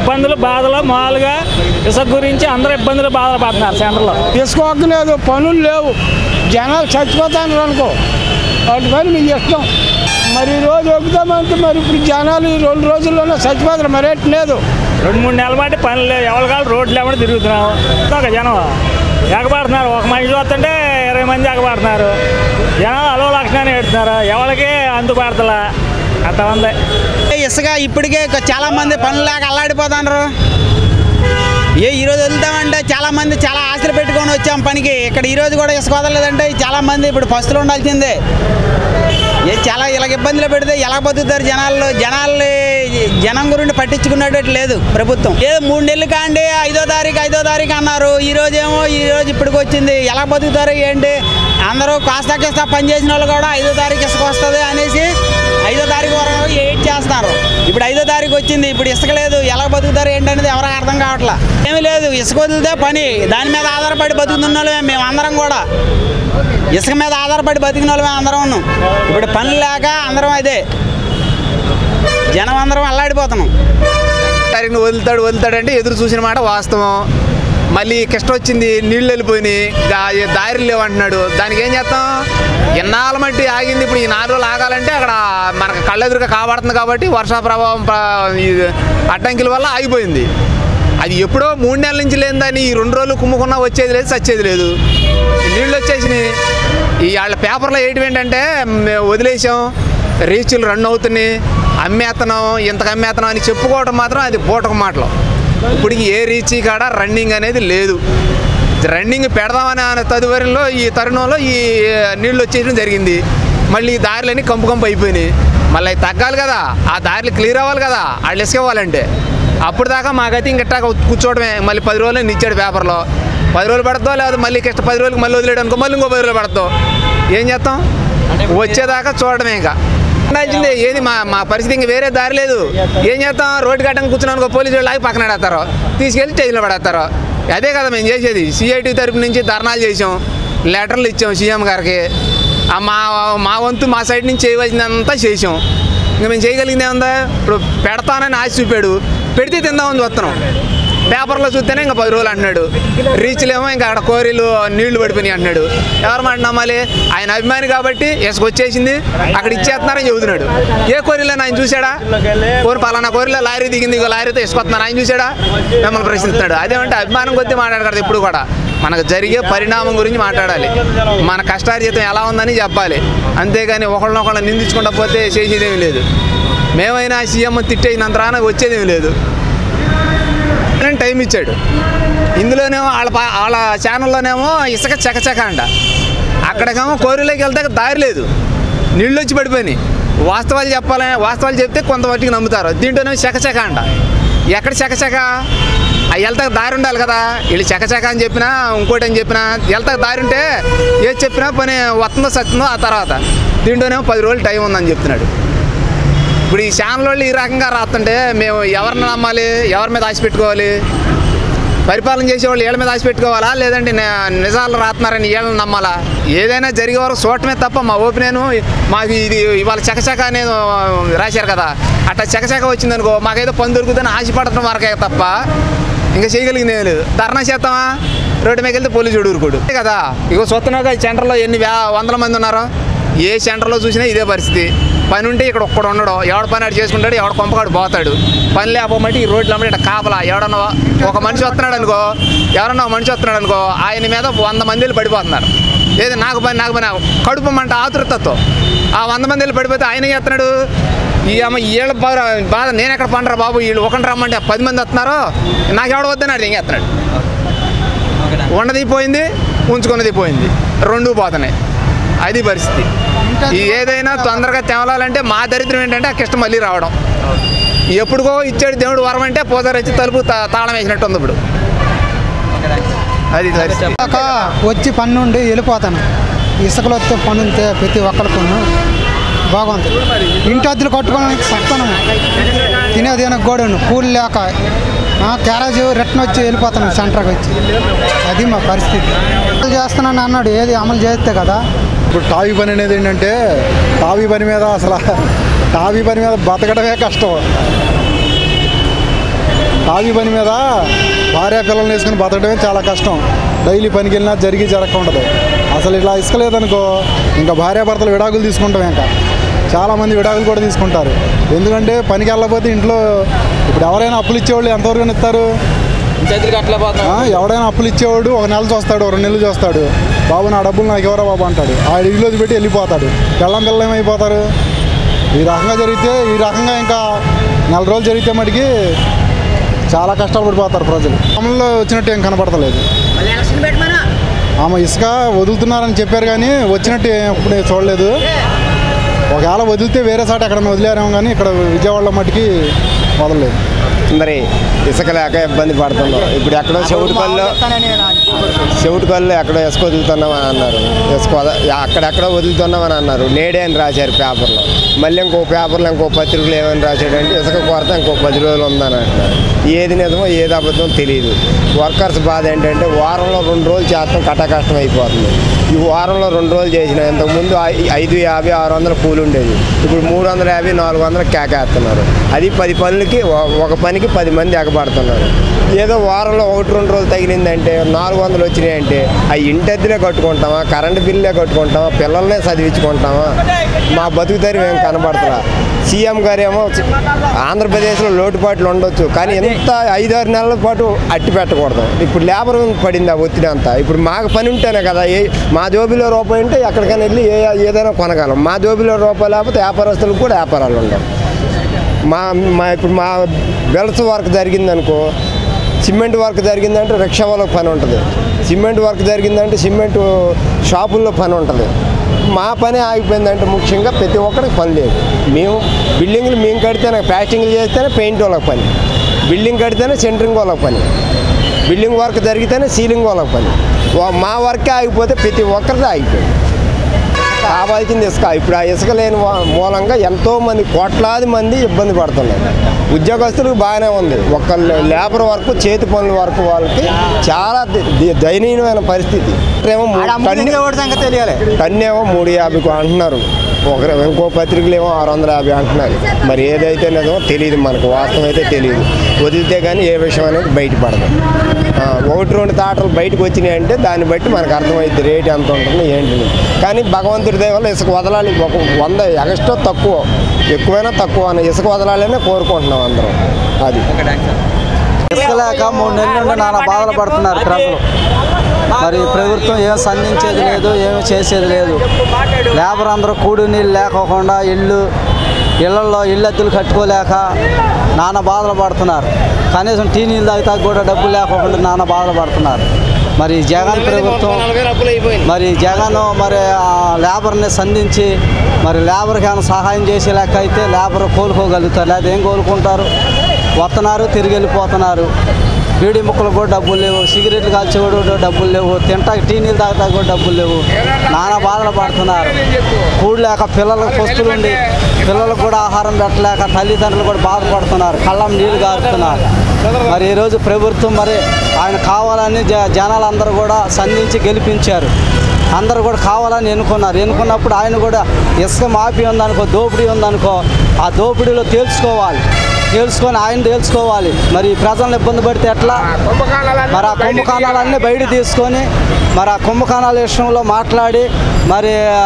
ఇబ్బందులు బాధలు మామూలుగా ఇసుక గురించి అందరూ ఇబ్బందులు బాధలు పడుతున్నారు సెంటర్లో తీసుకోక లేదు పనులు లేవు జనాలు చచ్చిపోతాను అనుకో వాటి పని మీకు ఇష్టం మరి ఈ రోజు ఎక్కుతామంటే మరి ఇప్పుడు జనాలు ఈ రెండు రోజుల్లోనే చచ్చిపోతారు మరి ఎట్టు లేదు రెండు మూడు నెలల బట్టి పని లేదు ఎవరి కాదు రోడ్లు ఎవరు తిరుగుతున్నాం ఒక జనం ఎగబడుతున్నారు ఒక మనిషి వస్తుంటే ఇరవై మంది ఎగబడుతున్నారు జనం అలో లక్షణాన్ని పెడుతున్నారు ఎవరికి అందుబాటులా అంత ఉంది ఇసుక ఇప్పటికే చాలా మంది పనులు లేక అల్లాడిపోతున్నారు ఏ ఈరోజు వెళ్తామంటే చాలా మంది చాలా ఆశలు పెట్టుకొని వచ్చాం పనికి ఇక్కడ ఈరోజు కూడా ఇసుక వదలలేదంటే చాలా మంది ఇప్పుడు పస్తులు ఉండాల్సిందే ఏ చాలా ఇలాగ ఇబ్బందులు పెడితే ఎలా బతుకుతారు జనాలు జనాల్ని జనం గురించి పట్టించుకునేటట్టు లేదు ప్రభుత్వం ఏదో మూడు నెలలు కాండి ఐదో తారీఖు ఐదో తారీఖు అన్నారు ఈ రోజు ఏమో ఈ రోజు ఇప్పటికి వచ్చింది ఎలా బతుకుతారు ఏంటి అందరూ కాస్త కాస్త పని చేసిన వాళ్ళు కూడా ఐదో తారీఖు ఇసుక వస్తుంది అనేసి ఐదో తారీఖు వరకు వెయిట్ చేస్తారు ఇప్పుడు ఐదో తారీఖు వచ్చింది ఇప్పుడు ఇసుక లేదు ఎలా బతుకుతారు ఏంటనేది ఎవరికి అర్థం కావట్లా ఏమీ లేదు ఇసుక వదిలితే పని దాని మీద ఆధారపడి బతుకుతున్న వాళ్ళమే మేము అందరం కూడా ఇసుక మీద ఆధారపడి బతికిన వాళ్ళమే అందరం ఉన్నాం ఇప్పుడు పని లేక అందరం అదే జనం అందరం అల్లాడిపోతున్నాం తారీఖున వదులుతాడు వదులుతాడంటే ఎదురు చూసిన మాట వాస్తవం మళ్ళీ కష్టం వచ్చింది నీళ్ళు వెళ్ళిపోయినాయి దా- ఏ దారి లేవంటున్నాడు దానికి ఏం చేస్తాం ఎన్నాళ్ళ మట్టి ఆగింది ఇప్పుడు ఈ నాలుగు రోజులు ఆగాలంటే అక్కడ మనకు కళ్ళెదురుగా కాబడుతుంది కాబట్టి వర్ష ప్రభావం ప్ర- ఈ అడ్డంకిల వల్ల ఆగిపోయింది అది ఎప్పుడో మూడు నెలల నుంచి లేదని ఈ రెండు రోజులు కుమ్ముకున్నా వచ్చేది లేదు చచ్చేది లేదు నీళ్ళు వచ్చేసినాయి ఈ వాళ్ళ పేపర్లో వేయటం ఏంటంటే మేము వదిలేసాం రీచ్లు రన్ అవుతున్నాయి అమ్మేతనం ఇంతకు అమ్మేతనం అని చెప్పుకోవడం మాత్రం అది పూటక మాటలు ఇప్పుడు ఏ రీచ్ కాడ రన్నింగ్ అనేది లేదు రన్నింగ్ పెడదామని అనే తదుపరిలో ఈ తరుణంలో ఈ నీళ్ళు వచ్చేయడం జరిగింది మళ్ళీ ఈ దారులన్నీ కంపు కంపు అయిపోయినాయి మళ్ళీ అవి తగ్గాలి కదా ఆ దారులు క్లియర్ అవ్వాలి కదా వాళ్ళు ఇసుకపోవాలంటే అప్పుడు దాకా మాకైతే ఇంకట్టా కూర్చోవడమే మళ్ళీ పది రోజులు ఇచ్చాడు పేపర్లో పది రోజులు పడతావు లేదా మళ్ళీ కష్ట పది రోజులకి మళ్ళీ వదిలేడు అనుకో మళ్ళీ ఇంకో పది రోజులు పడతావు ఏం చేస్తాం వచ్చేదాకా చూడడమే ఇంకా ఉండాల్సిందే ఏది మా మా పరిస్థితి ఇంక వేరే దారి లేదు ఏం చేస్తాం రోడ్డు కట్టంగా కూర్చున్నాం అనుకో పోలీసు వాళ్ళు ఆగి పక్కన పడేస్తారు తీసుకెళ్ళి స్టేషన్లో పడేస్తారు అదే కదా మేము చేసేది సిఐటి తరపు నుంచి ధర్నాలు చేసాం లెటర్లు ఇచ్చాం సీఎం గారికి ఆ మా మా వంతు మా సైడ్ నుంచి చేయవలసినంతా చేసాం ఇంకా మేము చేయగలిగింది ఏముందా ఇప్పుడు పెడతానని ఆశ చూపాడు పెడితే తిందామని చూస్తున్నాం పేపర్లో చూస్తేనే ఇంకా పది రోజులు అంటున్నాడు రీచ్లేమో ఇంకా అక్కడ కోరీలు నీళ్లు పడిపోయినాయి అంటున్నాడు ఎవరు మాట నమ్మాలి ఆయన అభిమాని కాబట్టి ఇసుక వచ్చేసింది అక్కడ ఇచ్చేస్తున్నారని చెబుతున్నాడు ఏ కోరిలో ఆయన చూశాడా కోరి పలానా కోరిలో లారీ దిగింది ఇంకో లారీతో ఇసుకొస్తున్నారు ఆయన చూశాడా మిమ్మల్ని ప్రశ్నిస్తున్నాడు అదేమంటే అభిమానం కొద్దీ మాట్లాడకూడదు ఇప్పుడు కూడా మనకు జరిగే పరిణామం గురించి మాట్లాడాలి మన కష్టార్జితం ఎలా ఉందని చెప్పాలి అంతేగాని ఒకళ్ళనొకళ్ళని నిందించుకుంటా పోతే చేసేదేమీ లేదు మేమైనా సీఎం తిట్టేసినంత రాన వచ్చేదేమీ లేదు అని టైం ఇచ్చాడు ఇందులోనేమో వాళ్ళ పా- వాళ్ళ ఛానల్లోనేమో ఇసుక చకచక అంట అక్కడికేమో కోరిలోకి వెళ్తే దారి లేదు నీళ్ళు వచ్చి పడిపోయినాయి వాస్తవాలు చెప్పాలి వాస్తవాలు చెప్తే కొంతవరకు నమ్ముతారు దీంట్లోనేమో చకచక అంట ఎక్కడ చకచక ఆ వెళ్తాక దారి ఉండాలి కదా వీళ్ళు చకచక అని చెప్పినా ఇంకోటి అని చెప్పినా వెళ్తాక దారి ఉంటే ఏది చెప్పినా పని వస్తుందో సత్తుందో ఆ తర్వాత దీంట్లోనేమో పది రోజులు టైం ఉందని చెప్తున్నాడు ఇప్పుడు ఈ ఛానల్ వాళ్ళు ఈ రకంగా రాస్తుంటే మేము ఎవరిని నమ్మాలి ఎవరి మీద ఆశ పెట్టుకోవాలి పరిపాలన చేసేవాళ్ళు వీళ్ళ మీద ఆశ పెట్టుకోవాలా లేదంటే ని- నిజాలు రాస్తున్నారని వీళ్ళని నమ్మాలా ఏదైనా జరిగే వరకు చూడటమే తప్ప మా ఓపెనేను మాకు ఇది ఇవాళ చకచక అనేది రాశారు కదా అట్లా చకచక వచ్చిందనుకో మాకైతే పని దొరుకుతుందని ఆశపడటం వరకే తప్ప ఇంకా చేయగలిగింది ఏం లేదు ధర్నా చేస్తామా రోడ్డు మీద వెళ్తే పోలీసు ఊరుకోడు అంతే కదా ఇగో చూస్తున్నాగా ఈ సెంటర్లో ఎన్ని వే వందల మంది ఉన్నారో ఏ సెంటర్లో చూసినా ఇదే పరిస్థితి పని ఉంటే ఇక్కడ ఒక్కడు ఉండడు ఎవడ పని ఆడు చేసుకుంటాడు ఎవడ కొంపకాడు పోతాడు పని లేకపోమంటే ఈ రోడ్లు అమ్మటి ఇట్లా కాపలా ఎవడన్నా ఒక మనిషి వస్తున్నాడు అనుకో ఎవరన్నా ఒక మనిషి వస్తున్నాడు అనుకో ఆయన మీద వంద మంది వెళ్ళి పడిపోతున్నారు లేదు నాకు పని నాకు పని కడుపు మంట ఆతృతతో ఆ వంద మంది వెళ్ళి పడిపోతే ఆయన ఏం చేస్తున్నాడు ఈ అమ్మ వీళ్ళ బాధ బాధ నేను ఎక్కడ పండరా బాబు వీళ్ళు ఒకటి రమ్మంటే పది మంది వస్తున్నారు నాకు ఎవడ వద్దన్నాడు ఏం చేస్తున్నాడు ఉన్నది పోయింది ఉంచుకున్నది పోయింది రెండు పోతున్నాయి అది పరిస్థితి ఈ ఏదైనా తొందరగా తేవాలంటే మా దరిద్రం ఏంటంటే ఆ కిష్టం మళ్ళీ రావడం ఎప్పుడుకో ఇచ్చాడు దేవుడు వరం అంటే పోతారు వచ్చి తలుపు తా- తాళం వేసినట్టు ఉంది ఇప్పుడు అది పరిస్థితి దాకా వచ్చి పని నుండి వెళ్ళిపోతాను ఇసుకలో వస్తే పని ఉంటే ప్రతి ఒక్కరికి బాగుంది ఇంటి అద్దెలు కట్టుకోవడానికి సత్తాను తినేది ఏమైనా గోడను కూలి లేక ఆ, క్యారేజ్ రిటర్న్ వచ్చి వెళ్ళిపోతాను సెంటర్కి వచ్చి అది మా పరిస్థితి అమలు చేస్తున్నాను అన్నాడు ఏది అమలు చేస్తే కదా ఇప్పుడు టావీ పని అనేది ఏంటంటే టావీ పని మీద అసలు టావీ పని మీద బతకడమే కష్టం తావి పని మీద భార్య పిల్లల్ని వేసుకుని బతకడమే చాలా కష్టం డైలీ పనికి వెళ్ళినా జరిగి జరగకుండదు అసలు ఇలా ఇసుక లేదనుకో ఇంకా భార్యాభర్తలు విడాకులు తీసుకుంటాం ఇంకా చాలామంది విడాకులు కూడా తీసుకుంటారు ఎందుకంటే పనికి వెళ్ళకపోతే ఇంట్లో ఇప్పుడు ఎవరైనా అప్పులు ఇచ్చేవాళ్ళు ఎంతవరకు ఇస్తారు ఆ, ఎవడైనా అప్పులు ఇచ్చేవాడు ఒక నెల చూస్తాడు ఒక రెండు నెలలు చూస్తాడు బాబు నా డబ్బులు నాకు ఎవరా బాబు అంటాడు ఆ ఇల్లు పెట్టి వెళ్ళిపోతాడు పిల్లం పిల్లలు ఏమైపోతారు ఈ రకంగా జరిగితే ఈ రకంగా ఇంకా నెల రోజులు జరిగితే మటుకి చాలా కష్టాలు పడిపోతారు ప్రజలు అమల్లో వచ్చినట్టు ఏం కనపడతలేదు ఆమె ఇసుక వదులుతున్నారని చెప్పారు కానీ వచ్చినట్టు ఏం ఎప్పుడు చూడలేదు ఒకవేళ వదిలితే వేరే సాట ఎక్కడ వదిలేరేమో కానీ ఇక్కడ విజయవాడలో మటుకి వదలలేదు మరి ఇసుక లేక ఇబ్బంది పడుతున్నాం ఇప్పుడు ఎక్కడో చెవుటికల్లో చెవుటికల్లో ఎక్కడో ఇసుక వదులుతున్నాం అని అన్నారు ఇసుక వద- అక్కడెక్కడో వదులుతున్నాం అని అన్నారు నేడే అని రాశారు పేపర్లో మళ్ళీ ఇంకో పేపర్లో ఇంకో పత్రికలు ఏమని రాశాడంటే ఇసుక కొరత ఇంకో పది రోజులు ఉందని అంటున్నారు ఏది నిజమో ఏది అబద్ధం తెలియదు వర్కర్స్ బాధ ఏంటంటే వారంలో రెండు రోజులు చేస్తాం కష్టం అయిపోతుంది ఈ వారంలో రెండు రోజులు చేసిన ఇంతకుముందు ఐ- ఐదు యాభై ఆరు వందల కూలి ఉండేది ఇప్పుడు మూడు వందల యాభై నాలుగు వందలు కేకేస్తున్నారు అది పది పనులకి ఒ- ఒక పనికి పది మంది ఎగబడుతున్నారు ఏదో వారంలో ఒకటి రెండు రోజులు తగిలిందంటే నాలుగు వందలు వచ్చినాయంటే ఆ ఇంటద్దులే కట్టుకుంటామా కరెంటు బిల్లులే కట్టుకుంటామా పిల్లల్నే చదివించుకుంటామా మా బతుకు తెరువు ఏం కనబడుతున్నా సీఎం గారేమో చి- ఆంధ్రప్రదేశ్లో లోటుపాట్లు ఉండొచ్చు కానీ ఎంత ఐదారు నెలల పాటు అట్టి పెట్టకూడదు ఇప్పుడు లేబర్ పడింది ఆ ఒత్తిడి అంతా ఇప్పుడు మాకు పని ఉంటేనే కదా ఏ మా జోబిలో రూపాయి ఉంటే ఎక్కడికైనా వెళ్ళి ఏ ఏదైనా కొనగలం మా జోబిలో రూపాయి లేకపోతే వ్యాపారస్తులకు కూడా వ్యాపారాలు ఉండవు మా మా ఇప్పుడు మా బెల్ట్స్ వర్క్ జరిగిందనుకో సిమెంట్ వర్క్ జరిగిందంటే రిక్షా వాళ్ళకి పని ఉంటుంది సిమెంట్ వర్క్ జరిగిందంటే సిమెంట్ షాపుల్లో పని ఉంటుంది మా పని ఆగిపోయిందంటే ముఖ్యంగా ప్రతి ఒక్కరికి పని లేదు మేము బిల్డింగ్లు మేము కడితేనే ప్లాస్టింగ్లు చేస్తేనే పెయింట్ వాళ్ళకి పని బిల్డింగ్ కడితేనే సెంటరింగ్ వాళ్ళకి పని బిల్డింగ్ వర్క్ జరిగితేనే సీలింగ్ వాళ్ళకి పని వా- మా వర్కే ఆగిపోతే ప్రతి ఒక్కరిది ఆగిపోయింది కావాల్సింది ఇసుక ఇప్పుడు ఆ ఇసుక లేని వా- మూలంగా ఎంతో మంది కోట్లాది మంది ఇబ్బంది పడుతున్నారు ఉద్యోగస్తులకు బాగానే ఉంది ఒక్క లేబర్ వర్క్ చేతి పనుల వరకు వాళ్ళకి చాలా ది- ది- దయనీయమైన పరిస్థితి ఏమో టన్ను- తెలియాలి టన్నేమో మూడు యాభైకు అంటున్నారు ఒకరు ఇంకో పత్రికలు ఏమో ఆరు వందల యాభై అంటున్నారు మరి ఏదైతే నిజమో తెలియదు మనకు వాస్తవం అయితే తెలియదు వదిలితే కానీ ఏ విషయం అనేది బయటపడదు ఆ, ఒకటి రెండు తాటలు బయటకు వచ్చినాయి అంటే దాన్ని బట్టి మనకు అర్థమైంది రేట్ ఎంత ఉంటుంది ఏంటి అని. కానీ భగవంతుడి దయ వల్ల ఇసుక వదలాలి ఒక వంద ఎక్స్ట్రా తక్కువ ఎక్కువైనా తక్కువ అని ఇసుక వదలాలనే కోరుకుంటున్నాం అందరం అది ఇసుక లేక మూడు నెలల నుండి నానా బాధలు పడుతున్నారు ప్రజలు మరి ప్రభుత్వం ఏం సంధించేది లేదు ఏమీ చేసేది లేదు లేబర్ అందరూ కూడి నీళ్ళు లేకోకుండా ఇల్లు ఇళ్లలో ఇళ్ళ అద్దెలు కట్టుకోలేక నానా బాధలు పడుతున్నారు కనీసం టీ నీళ్ళు తాగితే కూడా డబ్బులు లేకోకుండా నానా బాధలు పడుతున్నారు మరి జగన్ ప్రభుత్వం మరి జగన్ మరి ఆ లేబర్ని సంధించి మరి లేబర్కి ఏమైనా సహాయం చేసే లెక్క అయితే లేబర్ కోలుకోగలుగుతారు లేదా ఏం కోలుకుంటారు వస్తున్నారు తిరిగి వెళ్ళిపోతున్నారు బీడీ ముక్కలు కూడా డబ్బులు లేవు సిగరెట్లు కాల్చేవాడు కూడా డబ్బులు లేవు తింటాకి టీ నీళ్ళు తాగుతా కూడా డబ్బులు లేవు నానా బాధలు పడుతున్నారు కూడలేక పిల్లలకు పొస్తులుండి పిల్లలకు కూడా ఆహారం పెట్టలేక తల్లిదండ్రులు కూడా బాధపడుతున్నారు కళ్ళం నీళ్లు గారుతున్నారు మరి ఈరోజు ప్రభుత్వం మరి ఆయన కావాలని జ జనాలందరూ కూడా సంధించి గెలిపించారు అందరూ కూడా కావాలని ఎన్నుకున్నారు ఎన్నుకున్నప్పుడు ఆయన కూడా ఇసుక మాఫీ ఉందనుకో దోపిడీ ఉందనుకో ఆ దోపిడీలో తేల్చుకోవాలి తేల్చుకొని ఆయన తేల్చుకోవాలి మరి ప్రజలను ఇబ్బంది పడితే ఎట్లా మరి ఆ కుంభకోణాలన్నీ బయట తీసుకొని మరి ఆ కుంభకోణాల విషయంలో మాట్లాడి మరి ఆ,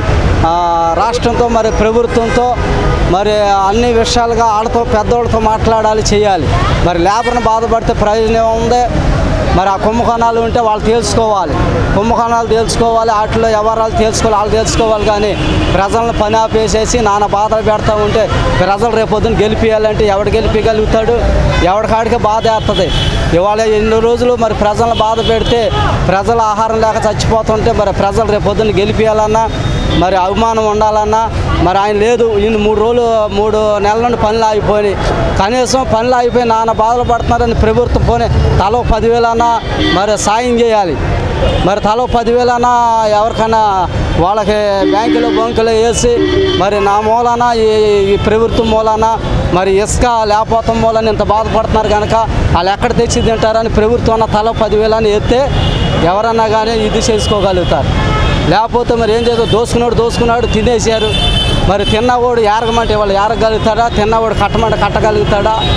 ఆ, రాష్ట్రంతో మరి ప్రభుత్వంతో మరి అన్ని విషయాలుగా ఆడతో పెద్దోళ్ళతో మాట్లాడాలి చేయాలి మరి లేబర్ని బాధపడితే ప్రయోజనం ఉంది మరి ఆ కుంభకోణాలు ఉంటే వాళ్ళు తెలుసుకోవాలి కుంభకోణాలు తెలుసుకోవాలి వాటిలో వ్యవహారాలు తెలుసుకోవాలి వాళ్ళు తెలుసుకోవాలి కానీ ప్రజలను పని ఆపేసేసి నాన్న బాధలు పెడతా ఉంటే ప్రజలు రేపొద్దున గెలిపియాలంటే ఎవడు గెలిపించగలుగుతాడు ఎవడికాడికి బాధ వేస్తుంది ఇవాళ ఎన్ని రోజులు మరి ప్రజలను బాధ పెడితే ప్రజలు ఆహారం లేక చచ్చిపోతుంటే మరి ప్రజలు రేపొద్దున గెలిపియాలన్నా మరి అభిమానం ఉండాలన్నా మరి ఆయన లేదు ఈయన మూడు రోజులు మూడు నెలల నుండి పనులు ఆగిపోయినాయి కనీసం పనులు ఆగిపోయి నాన్న బాధలు పడుతున్నారని ప్రభుత్వం పోనీ తలో పదివేలన్నా మరి సాయం చేయాలి మరి తలో పదివేలన్నా ఎవరికైనా వాళ్ళకి బ్యాంకులో బంకులో వేసి మరి నా మూలాన ఈ ఈ ప్రభుత్వం మూలాన మరి ఇసుక లేకపోవటం మూలాన ఇంత బాధపడుతున్నారు కనుక వాళ్ళు ఎక్కడ తెచ్చి తింటారని ప్రభుత్వం అన్న తలో పదివేలని ఎత్తే ఎవరన్నా కానీ ఇది చేసుకోగలుగుతారు లేకపోతే మరి ఏం చేద్దాం దోసుకున్నాడు దోసుకున్నాడు తినేసారు మరి తిన్నవాడు ఏరగమంటే వాళ్ళు ఏరగలుగుతాడా తిన్నవాడు కట్టమంటే కట్టగలుగుతాడా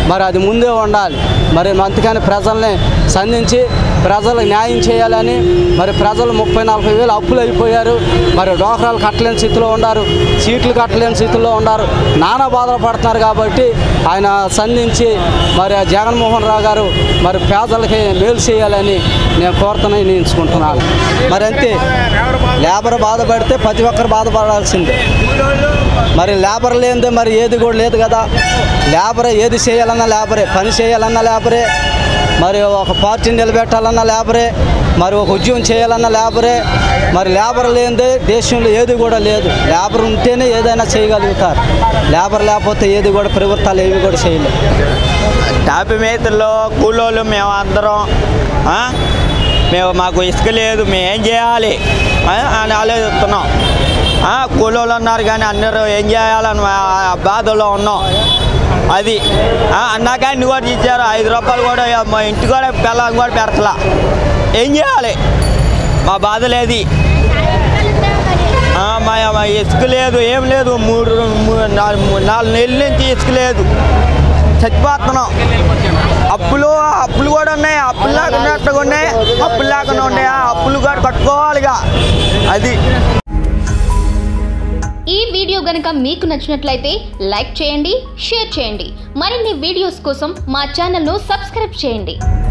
మరి అది ముందే ఉండాలి మరి అందుకని ప్రజల్ని సంధించి ప్రజలకు న్యాయం చేయాలని మరి ప్రజలు ముప్పై నలభై వేలు అప్పులు అయిపోయారు మరి డోకరాలు కట్టలేని స్థితిలో ఉన్నారు సీట్లు కట్టలేని స్థితిలో ఉన్నారు నానా బాధలు పడుతున్నారు కాబట్టి ఆయన సంధించి మరి ఆ జగన్మోహన్ రావు గారు మరి పేదలకి మేలు చేయాలని నేను కోరుతున్నాను నేర్చుకుంటున్నాను మరి అంతే లేబర్ బాధపడితే ప్రతి ఒక్కరు బాధపడాల్సిందే మరి లేబర్ లేనిదే మరి ఏది కూడా లేదు కదా లేబరే ఏది చేయాలన్నా లేబరే పని చేయాలన్నా లేబరే మరి ఒక పార్టీని నిలబెట్టాలన్నా లేబరే మరి ఒక ఉద్యోగం చేయాలన్నా లేబరే మరి లేబర్ లేనిదే దేశంలో ఏది కూడా లేదు లేబర్ ఉంటేనే ఏదైనా చేయగలుగుతారు లేబర్ లేకపోతే ఏది కూడా ప్రభుత్వాలు ఏవి కూడా చేయలేవు టాపి మేతల్లో కూలోళ్ళు మేము అందరం ఆ? మేము మాకు ఇసుక లేదు మేము ఏం చేయాలి ఆ? అని ఆలోచిస్తున్నాం ఆ, కూలోళ్ళు ఉన్నారు కానీ అందరూ ఏం చేయాలని ఆ బాధలో ఉన్నాం అది ఆ, అన్నాక అన్ని కూడా ఇచ్చారు ఐదు రూపాయలు కూడా మా ఇంటి కూడా పిల్లలు కూడా పెడతలా ఏం చేయాలి మా బాధ లేదు ఆ, మా మా ఇసుక లేదు ఏం లేదు మూడు మూ- నాలుగు మూ- నాలుగు నెలల నుంచి ఇసుక లేదు చచ్చిపోతున్నాం అప్పులు అప్పులు కూడా ఉన్నాయి అప్పులు లేకున్నట్టుగా ఉన్నాయి అప్పులు లేకుండా ఉన్నాయి ఆ అప్పులు కూడా కట్టుకోవాలిగా అది ఈ వీడియో గనుక మీకు నచ్చినట్లయితే లైక్ చేయండి షేర్ చేయండి మరిన్ని వీడియోస్ కోసం మా ఛానల్ను సబ్స్క్రైబ్ చేయండి